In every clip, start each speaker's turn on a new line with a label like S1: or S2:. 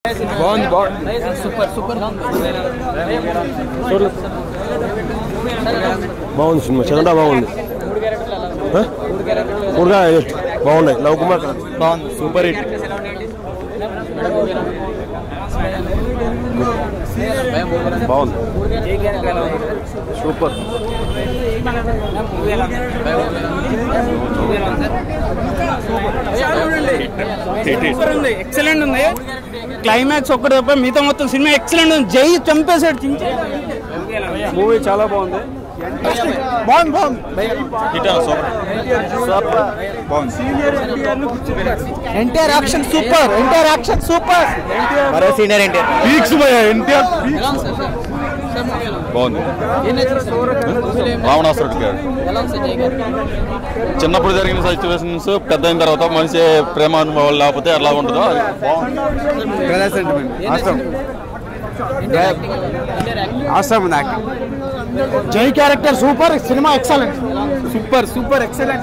S1: బాగుంది బాగుంది
S2: super super
S3: బాగుంది సినిమా చదవడం బాగుంది ఆ? ఊరుగా బాగున్నాయి లవ్ కుమార్
S1: బాగుంది సూపర్ హిట్
S3: బాగుంది సూపర్
S2: సూపర్ ఉంది ఎక్సలెంట్ ఉంది క్లైమాక్స్ ఒక్కటి తప్ప మిగతా మొత్తం సినిమా ఎక్సలెంట్ ఉంది జై చంపేశాడు చించే
S3: మూవీ చాలా బాగుంది
S2: బాగుంది బాగుంది NTR action super NTR action super
S1: మరో సీనియర్ ఎన్టీఆర్
S3: పీక్స్ ఎన్టీఆర్
S4: బాగుంది రావణాసురుడు గారు చిన్నప్పుడు జరిగిన సిచ్యువేషన్స్ పెద్ద అయిన తర్వాత మనిషి ప్రేమ అనుభవాలు లేకపోతే ఎలా ఉంటుందో అది బాగుంది
S1: అవసరం ఉంది acting
S2: Jai character super cinema excellent super super excellent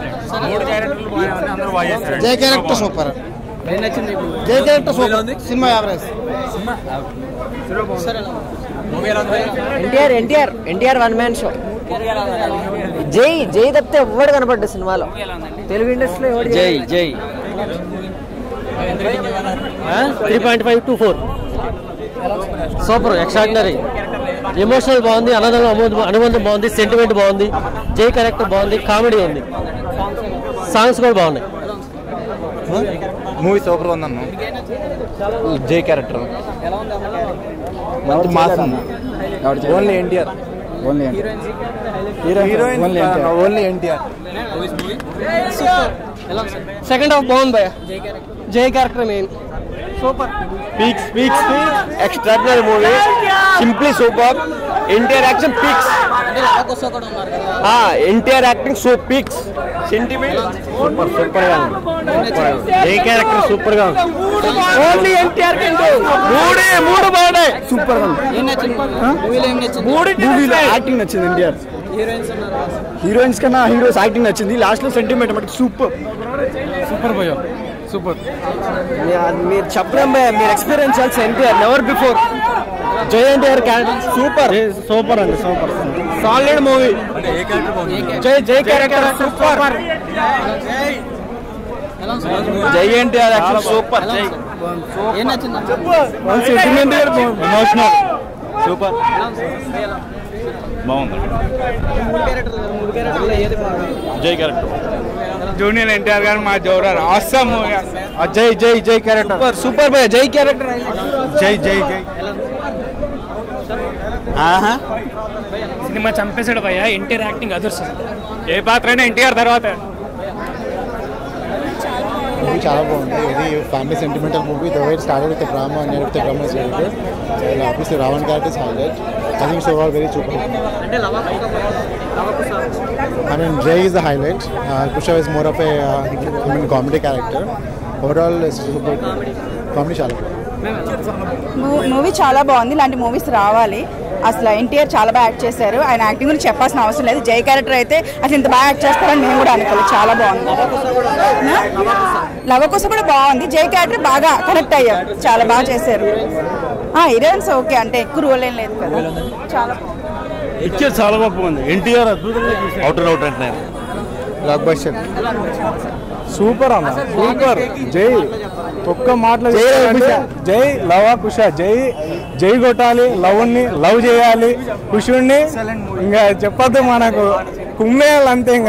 S2: Jai character super Jai character super cinema average
S5: NTR NTR NTR one man show Jai Jai తప్పితే ఎవ్వడు కనపడ్డు సినిమాలో తెలుగు ఇండస్ట్రీలో ఎవడు
S1: జై జై
S5: three point five to four super extraordinary emotional బాగుంది అన్నదంగా అనుబంధం బాగుంది సెంటిమెంట్ బాగుంది జై క్యారెక్టర్ బాగుంది కామెడీ ఉంది సాంగ్స్ కూడా బాగున్నాయి
S1: మూవీ సూపర్ ఉందన్న జై క్యారెక్టర్ మంచి మాస్ ఉంది only NTR only heroine only NTR
S2: second half బాగుంది భయ Jai character main super
S3: peaks peaks extraordinary movie simply super NTR action peaks NTR acting so peaks sentiment super super గా ఏ క్యారెక్టర్ సూపర్ గా ఓన్లీ ఎన్టీఆర్ మూడే మూడు బాగున్నాయి సూపర్ గా మూడు మూవీలో యాక్టింగ్ నచ్చింది ఎన్టీఆర్ హీరోయిన్స్ కన్నా హీరోస్ యాక్టింగ్ నచ్చింది లాస్ట్ లో సెంటిమెంట్ మటుకు సూపర్ సూపర్ భయ సూపర్ మీరు చెప్పలేం భయ మీరు ఎక్స్పీరియన్స్ చేయాల్సి NTR never before Jai NTR character super super అండి super solid movie Jai Jai character super Jai NTR action super Jai sentiment emotional super
S4: బాగుంది జై క్యారెక్టర్
S1: జూనియర్ ఎన్టీఆర్ గారు మా జోరారు అవసరం జై జై జై క్యారెక్టర్
S2: సూపర్ సూపర్ భయ జై క్యారెక్టర్
S1: జై జై జై
S2: సినిమా చంపేశాడు భయ ఎన్టీఆర్ యాక్టింగ్ అదర్స్ ఏ పాత్ర అయినా ఎన్టీఆర్ తర్వాత
S6: మూవీ చాలా బాగుంది ఇది family sentimental movie the way started with drama and with drama is very good and obviously Ravan character is highlight I think so are very super I mean Jai is the highlight Kusha is more of a I mean comedy character overall super comedy చాలా బాగుంది
S7: movie చాలా బాగుంది ఇలాంటి movies రావాలి అసలు ఎన్టీఆర్ చాలా బాగా act చేశారు ఆయన యాక్టింగ్ గురించి చెప్పాల్సిన అవసరం లేదు జై క్యారెక్టర్ అయితే అసలు ఇంత బాగా యాక్ట్ చేస్తారని నేను కూడా అనుకోలేదు చాలా బాగుంది లవకుశ కూడా బాగుంది జై క్యారెక్టర్ బాగా కనెక్ట్ అయ్యారు చాలా బాగా చేశారు హీరోయిన్స్ ఓకే అంటే ఎక్కువ రోల్ ఏం లేదు కదా చాలా బాగుంది
S3: పిక్చర్ చాలా బాగుంది ఎన్టీఆర్ అద్భుతంగా
S4: అవుట్ అండ్ అవుట్ అంటున్నారు
S6: బ్లాక్ బస్టర్
S1: సూపర్ అన్న సూపర్ జై ఒక్క మాటలో చెప్పాలంటే జై లవ కుష జై జై కొట్టాలి లవ్ని లవ్ చేయాలి కుషుణ్ణి ఇంకా చెప్పద్దు మనకు కుమ్మేయాలి అంతే ఇంకా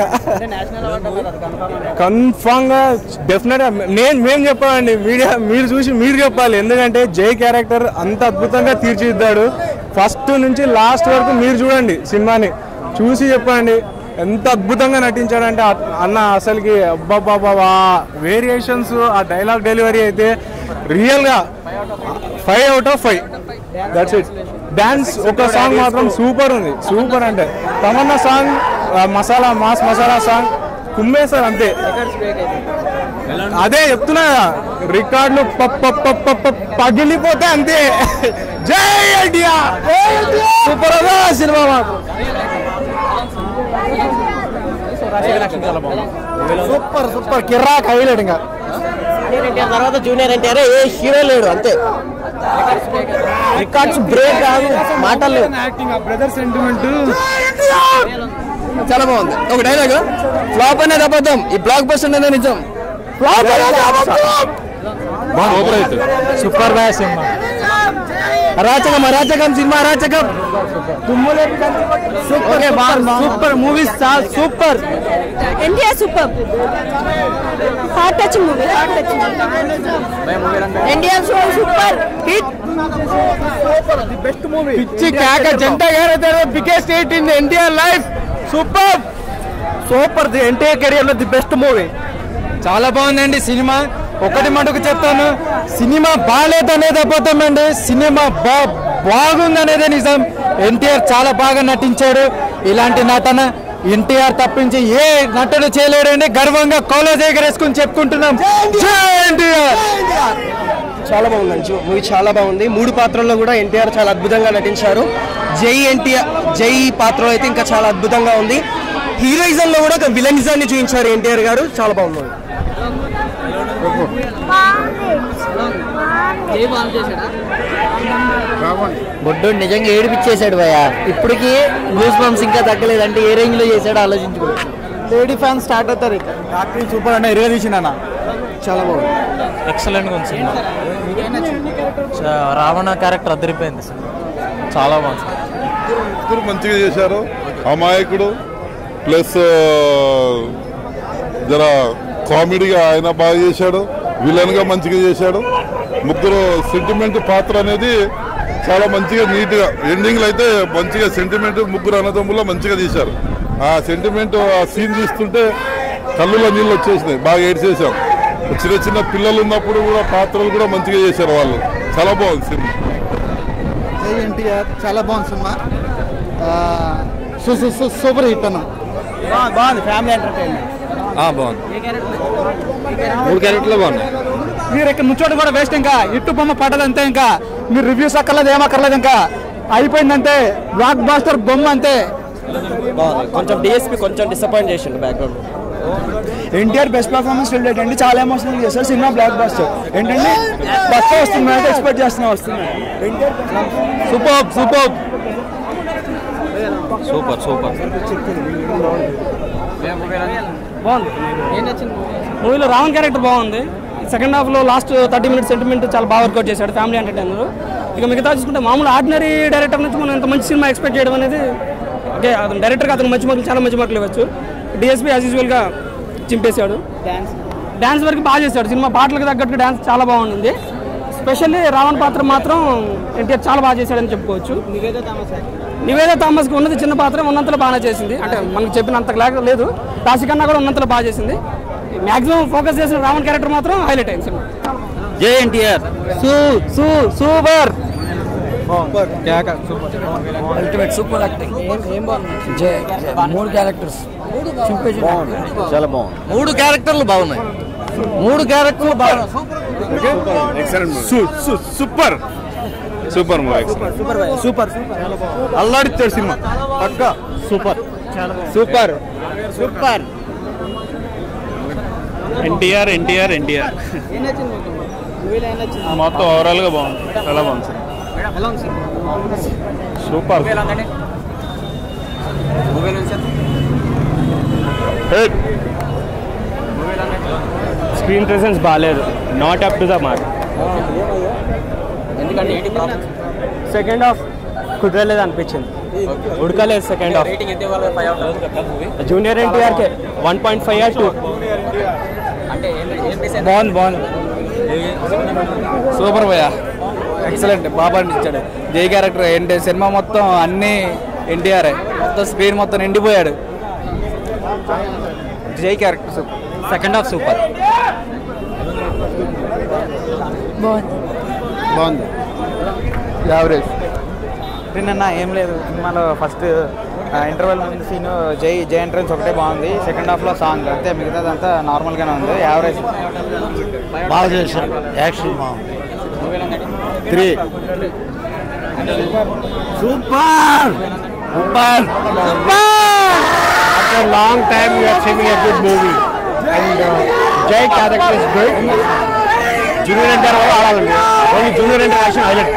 S1: కన్ఫామ్ గా డెఫినెట్ గా నేను మేము చెప్పాలండి మీడియా మీరు చూసి మీరు చెప్పాలి ఎందుకంటే జై క్యారెక్టర్ అంత అద్భుతంగా తీర్చిదిద్దాడు ఫస్ట్ నుంచి లాస్ట్ వరకు మీరు చూడండి సినిమాని చూసి చెప్పండి ఎంత అద్భుతంగా నటించాడంటే అ- అన్న అసలుకి అబ్బాబాబా వేరియేషన్స్ ఆ డైలాగ్ డెలివరీ అయితే రియల్గా five out of five that's it dance ఒక సాంగ్ మాత్రం సూపర్ ఉంది సూపర్ అంటే తమన్నా సాంగ్ ఆ మసాలా మాస్ మసాలా సాంగ్ కుమ్మేశారు అంతే అదే చెప్తున్నా కదా, రికార్డులు పప్ పప్ పప్ పప్ పప్ పగిలిపోతే అంతే జై ఇండియా సూపర్ సినిమా మాత్రం
S6: సూపర్ సూపర్ కిర్రాక్ హైలైట్ ఇంకా
S5: ఎన్టీఆర్ తర్వాత జూనియర్ ఎన్టీఆర్ ఏ హీరో లేడు అంతే
S3: రికార్డ్స్ బ్రేక్ కాదు మాటలు
S1: యాక్టింగ్ ఆ బ్రదర్ సెంటిమెంట్
S3: చాలా బాగుంది ఒక డైలాగ్ ఫ్లాప్ అనేది అబద్ధం ఈ బ్లాక్ బస్టర్ అనేది నిజం ఫ్లాప్
S1: సూపర్ బాయ్ సినిమా
S3: అరాచకం అరాచకం సినిమా అరాచకం super super movies super
S7: NTR super heart touching movie heart touching NTR show super hit
S3: పిచ్చి కేక జంట గారైతే biggest hit in NTR life super super the NTR career లో ది బెస్ట్ మూవీ
S1: చాలా బాగుందండి సినిమా ఒకటి మటుకు చెప్తాను సినిమా బాగాలేదనేది అబద్ధం అండి సినిమా బా బాగుందనేదే నిజం ఎన్టీఆర్ చాలా బాగా నటించాడు ఇలాంటి నటన ఎన్టీఆర్ తప్పించి ఏ నటన చేయలేడండి గర్వంగా కాలేజ్ ఎగరేసుకుని చెప్పుకుంటున్నాం జై ఎన్టీఆర్
S3: చాలా బాగుందండి మూవీ చాలా బాగుంది మూడు పాత్రల్లో కూడా ఎన్టీఆర్ చాలా అద్భుతంగా నటించారు జై ఎన్టీఆర్ జై పాత్రలో అయితే ఇంకా చాలా అద్భుతంగా ఉంది హీరోయిజం లో కూడా ఒక విలనిజాన్ని చూపించారు ఎన్టీఆర్ గారు చాలా బాగుంది
S5: బొడ్డు నిజంగా ఏడిపించేశాడు భయ ఇప్పటికీ న్యూస్ బంప్స్ ఇంకా తగ్గలేదంటే ఏ రేంజ్ లో చేశాడో ఆలోచించుకో
S3: లేడీ ఫ్యాన్ స్టార్ట్ అవుతారు ఇక
S1: యాక్టింగ్ సూపర్ అంటే ఇరవై తీసిన
S3: చాలా బాగుంది
S5: ఎక్సలెంట్ గా ఉంది సినిమా చ- రావణ క్యారెక్టర్ అదిరిపోయింది చాలా బాగుంది
S8: ఇద్దరు మంచిగా చేశారు అమాయకుడు ప్లస్ జర కామెడీగా ఆయన బాగా చేశాడు విలన్ గా మంచిగా చేశాడు ముగ్గురు సెంటిమెంట్ పాత్ర అనేది చాలా మంచిగా నీట్ గా ఎండింగ్ లో అయితే మంచిగా సెంటిమెంట్ ముగ్గురు అన్నదమ్ముల్లో మంచిగా తీశారు ఆ సెంటిమెంట్ ఆ సీన్ చూస్తుంటే కళ్ళులో నీళ్ళు వచ్చేసినాయి బాగా ఏడ్చేసాం చిన్న చిన్న పిల్లలు ఉన్నప్పుడు కూడా పాత్రలు కూడా మంచిగా చేశారు వాళ్ళు చాలా బాగుంది సినిమా
S6: జై ఎన్టీఆర్ చాలా బాగుంది సినిమా సూపర్ హిట్ అన్న
S3: బాగుంది ఫ్యామిలీ ఎంటర్టైన్మెంట్
S4: బాగుంది మూడు క్యారెక్టర్లు బాగున్నాయి
S1: మీరు ఇక్కడ నుంచోటి కూడా వేస్ట్ ఇంకా ఇట్టు బొమ్మ పడ్డది అంతే ఇంకా మీరు రివ్యూస్ అక్కర్లేదు ఏమక్కర్లేదు ఇంకా అయిపోయిందంటే బ్లాక్ బాస్టర్ బొమ్మ అంతే
S3: బాగుంది కొంచెం డిఎస్పి కొంచెం డిసప్పాయింట్ చేసిండు background
S1: NTR best performance related అండి చాలా ఎమోషనల్ చేశారు సినిమా బ్లాక్ బాస్టర్ ఏంటంటే పక్క వస్తుంది అయితే ఎక్స్పెక్ట్ చేస్తున్నా వస్తుంది
S3: సూపర్ సూపర్
S4: సూపర్ సూపర్
S2: మూవీలో రావణ్ క్యారెక్టర్ బాగుంది సెకండ్ హాఫ్ లో లాస్ట్ థర్టీ మినిట్స్ సెంటిమెంట్ చాలా బాగా వర్కౌట్ చేశాడు ఫ్యామిలీ ఎంటర్టైనర్ ఇక మిగతా చూసుకుంటే మామూలు ఆర్డినరీ డైరెక్టర్ నుంచి మనం ఇంత మంచి సినిమా ఎక్స్పెక్ట్ చేయడం అనేది ఓకే అతను డైరెక్టర్గా అతను మంచి మార్కులు చాలా మంచి మార్కులు ఇవ్వచ్చు డిఎస్పీ యాజ్ యూజువల్గా చింపేశాడు డ్యాన్స్ వరకు బాగా చేశాడు సినిమా పాటలకు తగ్గట్టు డ్యాన్స్ చాలా బాగుంది స్పెషల్లీ రావణ్ పాత్ర మాత్రం ఎన్టీఆర్ చాలా బాగా చేశాడని చెప్పుకోవచ్చు నివేద థామస్కి ఉన్నది చిన్న పాత్ర ఉన్నంతలో బాగానే చేసింది అంటే మనకు చెప్పినంత లేక లేదు రాశికన్నా కూడా ఉన్నంతలో బాగా చేసింది మాక్సిమం ఫోకస్ చేసిన రావణ్ క్యారెక్టర్ మాత్రం హైలైట్ అయింది సినిమా
S3: జై ఎన్టీఆర్
S2: సూ సూ సూపర్
S5: అల్టిమేట్ సూపర్ యాక్టింగ్ మూడు క్యారెక్టర్స్
S3: చాలా బాగుంది
S5: మూడు క్యారెక్టర్లు బాగున్నాయి మూడు క్యారెక్టర్లు బాగున్నాయి
S8: సూపర్ సూపర్ మూవీ
S3: సూపర్
S1: అల్లాడిచ్చాడు సినిమా పక్క
S3: super super super
S4: NTR NTR NTR మొత్తం ఓవరాల్ గా బాగుంది చాలా బాగుంది సూపర్
S2: స్క్రీన్ ప్రెసెన్స్ బాగాలేదు not up to the mark second half కుదరలేదు అనిపించింది ఉడకలేదు సెకండ్ హాఫ్ జూనియర్ ఎన్టీఆర్కే one point five or two బాగుంది బాగుంది
S1: సూపర్ భయ ఎక్సలెంట్ బాగా అనిపించాడు జై క్యారెక్టర్ ఏంటి సినిమా మొత్తం అన్ని ఎన్టీఆర్ మొత్తం స్క్రీన్ మొత్తం నిండిపోయాడు Jai character super
S2: second half super
S6: బాగుంది
S1: యావరేజ్ నిన్న ఏం లేదు సినిమాలో ఫస్ట్ ఇంటర్వెల్ ముందు సీన్ జై జై ఎంట్రన్స్ ఒకటే బాగుంది సెకండ్ హాఫ్ లో సాంగ్ అంతే మిగతాదంతా నార్మల్ గానే ఉంది యావరేజ్
S6: బాగా చేశారు యాక్షన్ బాగుంది
S1: three
S3: super super
S1: After a long time, we are seeing a good movie. And uh, Jay character is good. Junior NTR కూడా ఆడాలండి
S3: only junior NTR action highlight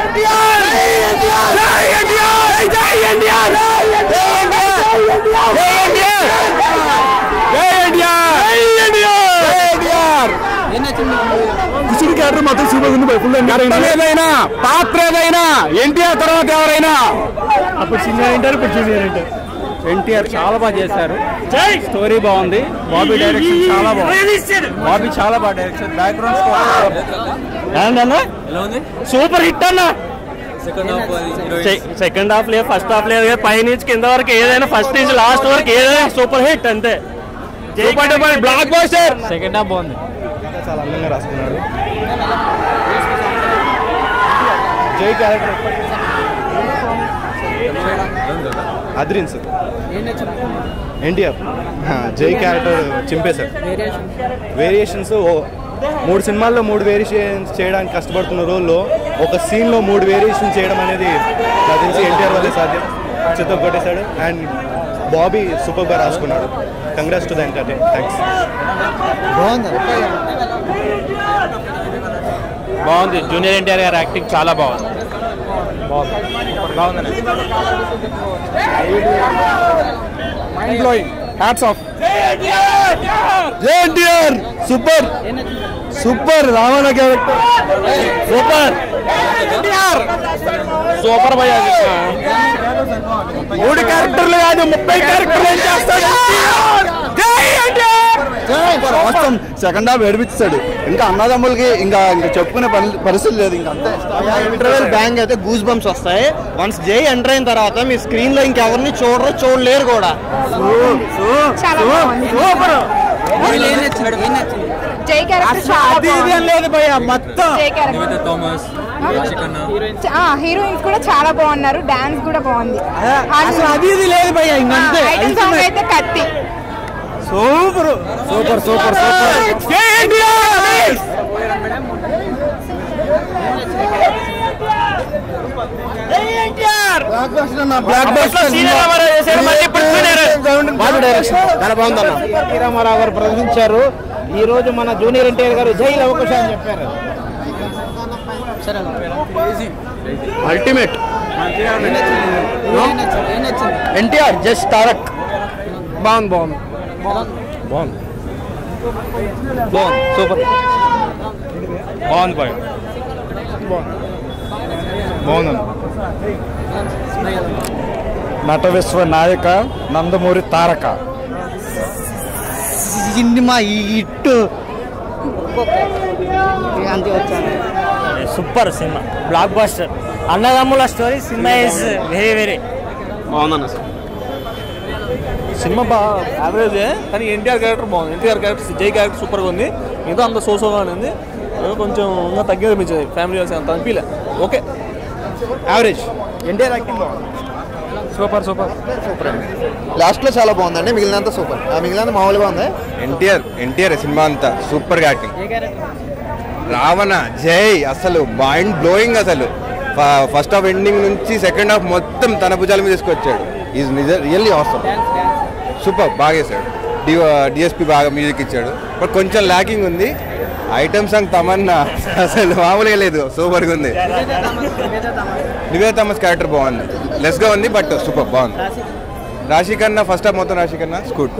S3: కుసుడి క్యారెక్టర్ మాత్రం సూపర్ ఉంది ఫుల్ ఏదైనా పాత్ర ఏదైనా ఎన్టీఆర్ తర్వాత ఎవరైనా అప్పుడు సీనియర్ ఎన్టీఆర్ ఇప్పుడు జూనియర్ ఎన్టీఆర్ ఎన్టీఆర్ చాలా బాగా చేశారు స్టోరీ బాగుంది బాబీ డైరెక్షన్ చాలా బాగుంది బాబీ చాలా బాగా డైరెక్షన్ బ్యాక్గ్రౌండ్ సూపర్ హిట్ అన్న సెకండ్ హాఫ్ లేదు ఫస్ట్ హాఫ్ లేదు పై నుంచి కింద వరకు ఏదైనా ఫస్ట్ నుంచి లాస్ట్ వరకు ఏదైనా సూపర్ హిట్ అంతే super duper blockbuster second half బాగుంది చాలా అందంగా రాసుకున్నాడు జై క్యారెక్టర్ అద్రిన్స్ ఎన్టీఆర్ జై క్యారెక్టర్ చింపేశారు వేరియేషన్స్ మూడు సినిమాల్లో మూడు వేరియేషన్స్ చేయడానికి కష్టపడుతున్న రోజుల్లో ఒక సీన్లో మూడు వేరియేషన్ చేయడం అనేది నాకు తెలిసి ఎన్టీఆర్ వల్లే సాధ్యం చిత్తం కొట్టేశాడు అండ్ బాబీ సూపర్గా రాసుకున్నాడు congrats to the entertain thanks బాగుంది జూనియర్ ఎన్టీఆర్ గారి యాక్టింగ్ చాలా బాగుంది బాగుంది mind blowing hats off NTR super super Ravana character super super భయ మూడు క్యారెక్టర్లు కాదు ముప్పై క్యారెక్టర్లు ఏం చేస్తాడు
S9: మొత్తం సెకండ్ హాఫ్ ఏడిపిస్తాడు ఇంకా అన్నదమ్ములకి ఇంకా ఇంకా చెప్పుకునే పని పరిస్థితి లేదు ఇంకా అంతే
S3: ఇంటర్వెల్ బ్యాంగ్ అయితే గూస్ బంప్స్ వస్తాయి వన్స్ జై ఎంటర్ అయిన తర్వాత మీ స్క్రీన్ లో ఇంకెవరిని చూడరు చూడలేరు కూడా
S7: చాలా బాగుంది జై క్యారెక్టర్ చాలా బాగుంది
S3: లేదు భయ మొత్తం
S7: జై క్యారెక్టర్ హీరోయిన్స్ కూడా చాలా బాగున్నారు డాన్స్ కూడా బాగుంది
S3: అసలు అది ఇది లేదు భయ ఇంకంతే
S7: ఐటమ్ సాంగ్ అయితే కత్తి
S3: super super super super
S9: blockbuster
S3: చాలా బాగుందన్న ఎన్టీ రామారావు గారు ప్రదర్శించారు ఈ రోజు మన జూనియర్ ఎన్టీఆర్ గారు జై లవకుశ అని చెప్పారు అల్టిమేట్ ఎన్టీఆర్ జస్ట్ తారక్ బాగుంది బాగుంది బాగుంది బాగుంది సూపర్ బాగుంది బాయ్ బాగుంది
S9: నట విశ్వ నాయక నందమూరి తారక
S3: సినిమా ఈ ఇట్టు
S5: సూపర్ సినిమా బ్లాక్ బాస్టర్ అన్నదమ్ముల స్టోరీ సినిమా ఇస్ వెరీ వెరీ
S3: బాగుందన్న
S10: సినిమా బాగా యావరేజ్ కానీ ఎన్టీఆర్ క్యారెక్టర్ బాగుంది ఎన్టీఆర్ క్యారెక్టర్ జై క్యారెక్టర్ సూపర్గా ఉంది మిగతా అంత సోసోగానే ఉంది ఏదో కొంచెం ఇంకా తగ్గి అనిపించింది ఫ్యామిలీ అంత అనిపించలే ఓకే
S3: యావరేజ్ ఎన్టీఆర్ యాక్టింగ్ బాగుంది
S10: సూపర్ సూపర్
S9: లాస్ట్ లో చాలా బాగుందండి మిగిలినంత సూపర్ మిగిలినంత మామూలుగా ఉంది
S11: ఎన్టీఆర్ ఎన్టీఆర్ సినిమా అంతా సూపర్ గా యాక్టింగ్ రావణ జై అసలు మైండ్ బ్లోయింగ్ అసలు ఫస్ట్ హాఫ్ ఎండింగ్ నుంచి సెకండ్ హాఫ్ మొత్తం తన భుజాల మీద తీసుకొచ్చాడు ఈజ్ నిజ రియల్లీ అవసరం సూపర్ బాగా చేశాడు డి డిఎస్పి బాగా మ్యూజిక్ ఇచ్చాడు బట్ కొంచెం ల్యాకింగ్ ఉంది ఐటమ్ సాంగ్ తమన్నా అసలు మామూలుగా లేదు సూపర్గా ఉంది నివేద థామస్ క్యారెక్టర్ బాగుంది లెస్గా ఉంది బట్ సూపర్ బాగుంది రాశి కన్నా ఫస్ట్ హాఫ్ మొత్తం రాశి కన్నా స్కూట్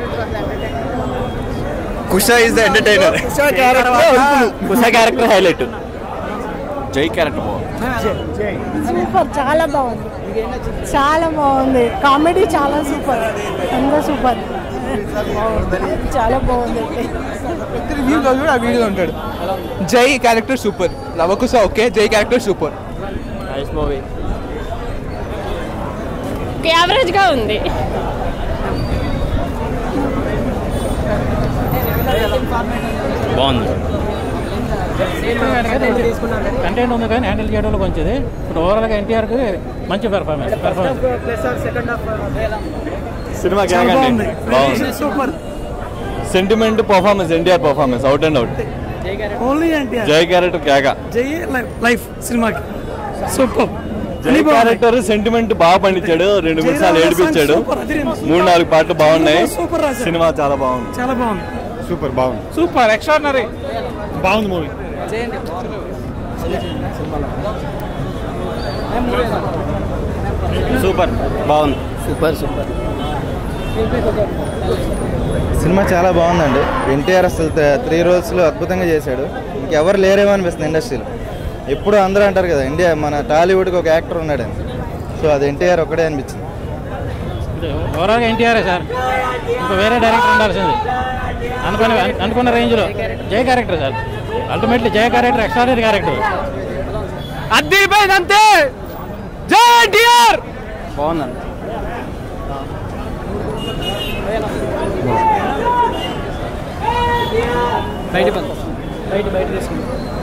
S11: Kusha is the entertainer
S3: Kusha character highlight
S10: Jai character బాగుంది
S12: సూపర్ చాలా బాగుంది చాలా బాగుంది కామెడీ చాలా సూపర్ అంతా సూపర్ చాలా బాగుంది
S10: రివ్యూ కూడా ఆ వీడియోలో ఉంటాడు Jai character super Lavakusa okay Jai character super
S3: nice movie
S12: average గా ఉంది
S3: బాగుంది
S5: కంటెంట్ ఉంది కానీ హ్యాండిల్ చేయడంలో కొంచెం ఇప్పుడు ఓవరాల్గా ఎన్టీఆర్కి మంచి పెర్ఫార్మెన్స్ పెర్ఫార్మెన్స్
S4: సినిమా బాగుంది
S12: super
S4: sentiment performance NTR performance out and out
S12: only అంటే
S4: జై క్యారెక్టర్ కేక
S12: జై లైఫ్ సినిమాకి సూపర్
S4: జై క్యారెక్టర్ సెంటిమెంట్ బాగా పండించాడు రెండు మూడు సార్లు ఏడిపించాడు మూడు నాలుగు పాటలు బాగున్నాయి
S12: సూపర్ రాజా
S4: సినిమా చాలా బాగుంది
S12: చాలా బాగుంది
S9: సూపర్ బాగుంది
S10: సూపర్ ఎక్స్ట్రాడినరీ
S3: బాగుంది మూవీ సూపర్ బాగుంది
S13: సూపర్ సూపర్
S14: సినిమా చాలా బాగుందండి ఎన్టీఆర్ అసలు త- త్రీ రోల్స్లో అద్భుతంగా చేశాడు ఇంకెవరు లేరేమో అనిపిస్తుంది ఇండస్ట్రీలో ఎప్పుడు అందరూ అంటారు కదా ఇండియా మన టాలీవుడ్కి ఒక యాక్టర్ ఉన్నాడని సో అది ఎన్టీఆర్ ఒకటే అనిపించింది
S15: ఓవరాల్గా ఎన్టీఆర్ సార్ ఇంకా వేరే డైరెక్టర్ ఉండాల్సింది అనుకున్న అనుకున్న రేంజ్లో Jai character sir ultimately Jai character extraordinary character
S3: అద్దరిపోయింది అంతే జై ఎన్టీఆర్ బాగుందండి
S2: బయట బయట బయట తీసుకుంది